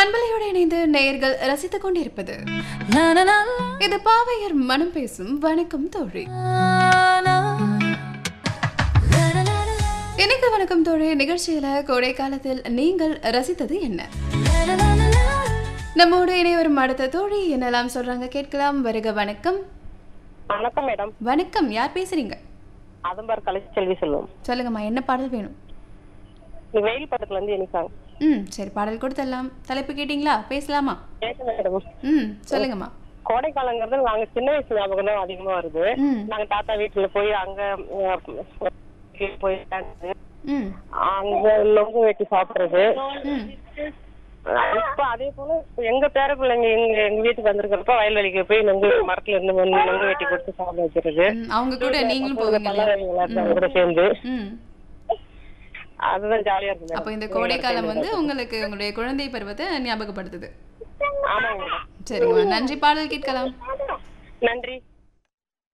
பண்பலையோடு இணைந்து நேயர்கள் ரசித்துக் கொண்டிருப்பது இது பாவையர் மனம் பேசும் வணக்கம் தோழி எனக்கு வணக்கம் தோழி நிகழ்ச்சியில கோடை காலத்தில் நீங்கள் ரசித்தது என்ன நம்மோடு இணைவரும் அடுத்த தோழி என்னெல்லாம் சொல்றாங்க கேட்கலாம் வருக வணக்கம் வணக்கம் மேடம் வணக்கம் யார் பேசுறீங்க அதம்பார் கலை செல்வி செல்வம் சொல்லுங்கம்மா என்ன பாடல் வேணும் இந்த வெயில் படத்துல இருந்து இனிக்காங்க ம் சரி பாடல் கொடுத்துடலாம் தலைப்பு கேட்டிங்களா பேசலாமா கேட்க மேடம் ம் சொல்லுங்கம்மா கோடை காலங்கிறது நாங்க சின்ன வயசு ஞாபகம் தான் அதிகமா வருது ம் நாங்க தாத்தா வீட்டுல போய் அங்க அஹ், போய் உட்கார்ந்து, ம் அங்க நொங்கு வெட்டி சாப்பிடுறது ம் இப்ப அதே போல இப்ப எங்க பேர பிள்ளைங்க எங்க எங்க வீட்டுக்கு வந்திருக்கிறப்ப வயல்வெளிக்கு போய் நொங்கு மரத்துல இருந்து வந்து நொங்கு வெட்டி கொடுத்து சாப்பிட வைக்கிறது ம், அவங்க கூட நீங்களும் போவீங்க இல்லையா பல்லாரி விளையாட்டு கூட சேர்ந்து ம் அதுதான் ஜாலியா இருக்கு அப்போ மேடம் இந்த கோடை காலம் வந்து உங்களுக்கு உங்களுடைய குழந்தை பருவத்தை ஞாபகப்படுத்துது ஆமாங்க மேடம் சரிங்கம்மா நன்றி பாடல் கேட்கலாம் நன்றி